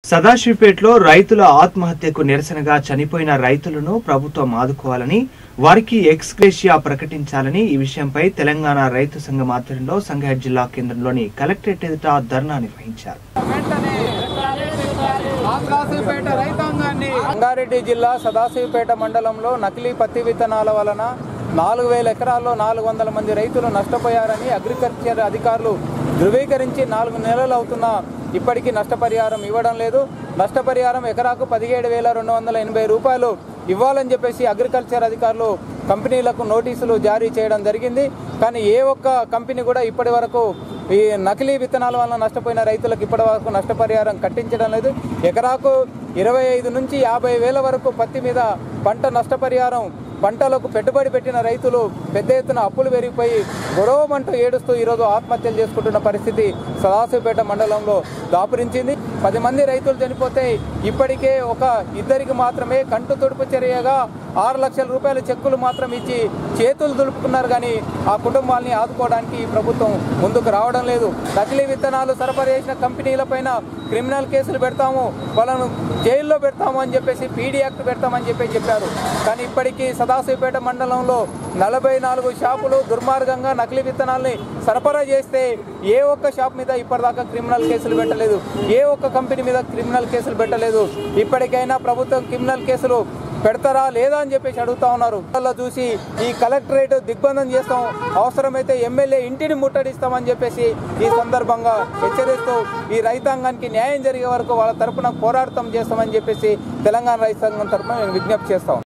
సదాశివపేటలో రైతుల ఆత్మహత్యకు నిరసనగా చనిపోయిన రైతులను ప్రభుత్వం ఆదుకోవాలని వారికి ఎక్స్గ్రేషియా ప్రకటించాలని ఈ విషయంపై తెలంగాణ రైతు సంఘం ఆధ్వర్యంలో సంగారెడ్డి జిల్లా కేంద్రంలోని కలెక్టరేట్ ఎదుట ధర్నా నిర్వహించారు వెంటనే సదాశివపేట రైతాంగాన్ని రంగారెడ్డి జిల్లా సదాశివపేట మండలంలో నకిలీ పత్తి విత్తనాల వలన నాలుగు వేల ఎకరాల్లో నాలుగు వందల మంది రైతులు నష్టపోయారని అగ్రికల్చర్ అధికారులు ధృవీకరించి నాలుగు నెలలు అవుతున్నా ఇప్పటికీ నష్టపరిహారం ఇవ్వడం లేదు నష్టపరిహారం ఎకరాకు పదిహేడు వేల రెండు వందల ఎనభై రూపాయలు ఇవ్వాలని చెప్పేసి అగ్రికల్చర్ అధికారులు కంపెనీలకు నోటీసులు జారీ చేయడం జరిగింది కానీ ఏ ఒక్క కంపెనీ కూడా ఇప్పటి వరకు ఈ నకిలీ విత్తనాల వలన నష్టపోయిన రైతులకు ఇప్పటి వరకు నష్టపరిహారం కట్టించడం లేదు ఎకరాకు ఇరవై ఐదు నుంచి యాభై వేల వరకు పత్తి మీద పంట నష్టపరిహారం పంటలకు పెట్టుబడి పెట్టిన రైతులు పెద్ద ఎత్తున అప్పులు పెరిగిపోయి గొడవమంటూ ఏడుస్తూ ఈరోజు ఆత్మహత్యలు చేసుకుంటున్న పరిస్థితి సదాశివపేట మండలంలో దాపురించింది పది మంది రైతులు చనిపోతే ఇప్పటికే ఒక ఇద్దరికి మాత్రమే కంటు తుడుపు చర్యగా ఆరు లక్షల రూపాయల చెక్కులు మాత్రం ఇచ్చి చేతులు దులుపుకున్నారు కానీ ఆ కుటుంబాల్ని ఆదుకోవడానికి ఈ ప్రభుత్వం ముందుకు రావడం లేదు నకిలీ విత్తనాలు సరఫరా చేసిన కంపెనీలపైన క్రిమినల్ కేసులు పెడతాము వాళ్ళను జైల్లో పెడతాము అని చెప్పేసి పీడీ యాక్ట్ పెడతామని చెప్పి చెప్పారు కానీ ఇప్పటికీ సదాశివపేట మండలంలో నలభై నాలుగు షాపులు దుర్మార్గంగా నకిలీ విత్తనాల్ని సరఫరా చేస్తే ఏ ఒక్క షాప్ మీద ఇప్పటిదాకా క్రిమినల్ కేసులు పెట్టలేదు ఏ ఒక్క కంపెనీ మీద క్రిమినల్ కేసులు పెట్టలేదు ఇప్పటికైనా ప్రభుత్వం క్రిమినల్ కేసులు పెడతారా లేదా అని చెప్పేసి అడుగుతా ఉన్నారు వాళ్ళ చూసి ఈ కలెక్టరేట్ దిగ్బంధం చేస్తాం అవసరమైతే ఎమ్మెల్యే ఇంటిని ముట్టడిస్తామని చెప్పేసి ఈ సందర్భంగా హెచ్చరిస్తూ ఈ రైతాంగానికి న్యాయం జరిగే వరకు వాళ్ళ తరపున పోరాటం చేస్తామని చెప్పేసి తెలంగాణ రైతాంగం తరపున నేను విజ్ఞప్తి చేస్తాం